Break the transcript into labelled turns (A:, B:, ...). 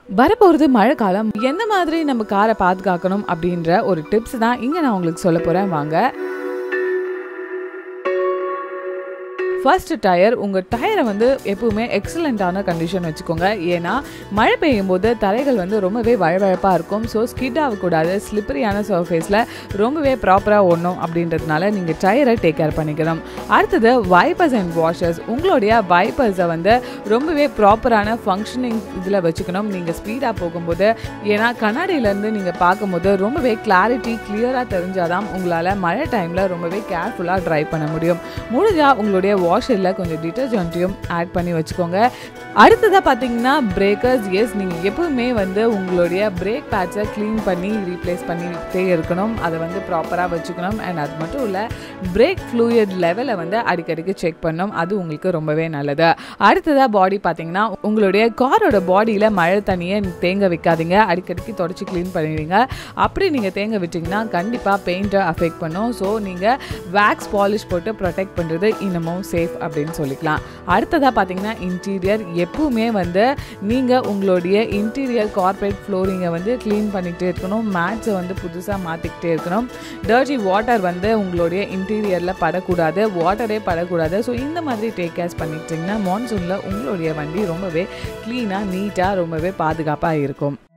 A: வரப்போகிறது மழை காலம் எந்த மாதிரி நம்ம காரை பாதுகாக்கணும் அப்படின்ற ஒரு டிப்ஸ் தான் இங்கே நான் உங்களுக்கு சொல்ல போகிறேன் வாங்க ஃபர்ஸ்ட் டயர் உங்கள் டயரை வந்து எப்பவுமே எக்ஸலண்ட்டான கண்டிஷன் வச்சுக்கோங்க ஏன்னா மழை பெய்யும் போது தரைகள் வந்து ரொம்பவே வழவழப்பாக இருக்கும் ஸோ ஸ்கிட் ஆகக்கூடாது ஸ்லிப்பரியான சர்ஃபேஸில் ரொம்பவே ப்ராப்பராக ஓடணும் அப்படின்றதுனால நீங்கள் டயரை டேக் கேர் பண்ணிக்கணும் அடுத்தது வைப்பர்ஸ் அண்ட் வாஷர்ஸ் உங்களுடைய வைப்பர்ஸை வந்து ரொம்பவே ப்ராப்பரான ஃபங்க்ஷனிங் இதில் வச்சுக்கணும் நீங்கள் ஸ்பீடாக போகும்போது ஏன்னா கண்ணாடியிலேருந்து நீங்கள் பார்க்கும்போது ரொம்பவே கிளாரிட்டி கிளியராக தெரிஞ்சாதான் உங்களால் மழை டைமில் ரொம்பவே கேர்ஃபுல்லாக ட்ரைவ் பண்ண முடியும் முடிஞ்சால் உங்களுடைய வாஷரில் கொஞ்சம் டிட்டர்ஜென்ட்டையும் ஆட் பண்ணி வச்சுக்கோங்க அடுத்ததாக பார்த்தீங்கன்னா பிரேக்கர்ஸ் எஸ் நீங்கள் எப்பவுமே வந்து உங்களுடைய பிரேக் பேட்சை க்ளீன் பண்ணி ரீப்ளேஸ் பண்ணிகிட்டே இருக்கணும் அதை வந்து ப்ராப்பராக வச்சுக்கணும் அண்ட் அது மட்டும் இல்லை பிரேக் ஃப்ளூயிட் லெவலை வந்து அடிக்கடிக்கு செக் பண்ணணும் அது உங்களுக்கு ரொம்பவே நல்லது அடுத்ததாக பாடி பார்த்தீங்கன்னா உங்களுடைய காரோட பாடியில் மழை தண்ணியை தேங்க வைக்காதீங்க அடிக்கடிக்கு தொடச்சி க்ளீன் பண்ணிடுவீங்க அப்படி நீங்கள் தேங்க விட்டிங்கன்னா கண்டிப்பாக பெயிண்ட்டை அஃபெக்ட் பண்ணும் ஸோ நீங்கள் வேக்ஸ் பாலிஷ் போட்டு ப்ரொடெக்ட் பண்ணுறது இன்னமும் சேஃப் அப்படின்னு சொல்லிக்கலாம் அடுத்ததாக பார்த்தீங்கன்னா இன்டீரியர் எப்பவுமே வந்து நீங்கள் உங்களுடைய இன்டீரியர் கார்பரேட் ஃப்ளோரிங்கை வந்து க்ளீன் பண்ணிகிட்டே இருக்கணும் மேட்ஸை வந்து புதுசாக மாற்றிக்கிட்டே இருக்கணும் டர்ஜி வாட்டர் வந்து உங்களுடைய இன்டீரியரில் படக்கூடாது வாட்டரே படக்கூடாது ஸோ இந்த மாதிரி டேக் கேர்ஸ் பண்ணிக்கிட்டிங்கன்னா மான்சூனில் உங்களுடைய வண்டி ரொம்பவே க்ளீனாக நீட்டாக ரொம்பவே பாதுகாப்பாக இருக்கும்